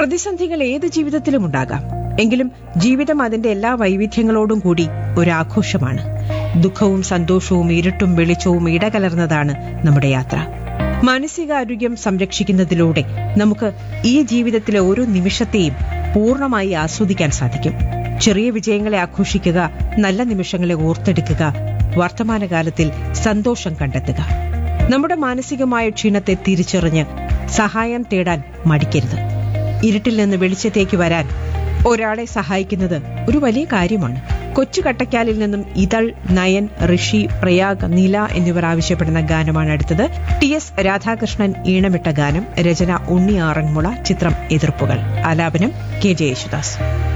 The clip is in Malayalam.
പ്രതിസന്ധികൾ ഏത് ജീവിതത്തിലും ഉണ്ടാകാം എങ്കിലും ജീവിതം അതിന്റെ എല്ലാ വൈവിധ്യങ്ങളോടും കൂടി ഒരാഘോഷമാണ് ദുഃഖവും സന്തോഷവും ഇരുട്ടും വെളിച്ചവും ഇടകലർന്നതാണ് നമ്മുടെ യാത്ര മാനസികാരോഗ്യം സംരക്ഷിക്കുന്നതിലൂടെ നമുക്ക് ഈ ജീവിതത്തിലെ ഓരോ നിമിഷത്തെയും പൂർണ്ണമായി ആസ്വദിക്കാൻ സാധിക്കും ചെറിയ വിജയങ്ങളെ ആഘോഷിക്കുക നല്ല നിമിഷങ്ങളെ ഓർത്തെടുക്കുക വർത്തമാനകാലത്തിൽ സന്തോഷം കണ്ടെത്തുക നമ്മുടെ മാനസികമായ ക്ഷീണത്തെ തിരിച്ചറിഞ്ഞ് സഹായം തേടാൻ മടിക്കരുത് ഇരുട്ടിൽ നിന്ന് വെളിച്ചത്തേക്ക് വരാൻ ഒരാളെ സഹായിക്കുന്നത് ഒരു വലിയ കാര്യമാണ് കൊച്ചു കട്ടക്കാലിൽ നിന്നും ഇതൾ നയൻ ഋഷി പ്രയാഗ് നീല എന്നിവർ ആവശ്യപ്പെടുന്ന ഗാനമാണ് അടുത്തത് ടി എസ് രാധാകൃഷ്ണൻ ഈണമിട്ട ഗാനം രചന ഉണ്ണി ആറന്മുള ചിത്രം എതിർപ്പുകൾ ആലാപനം കെ ജെ യേശുദാസ്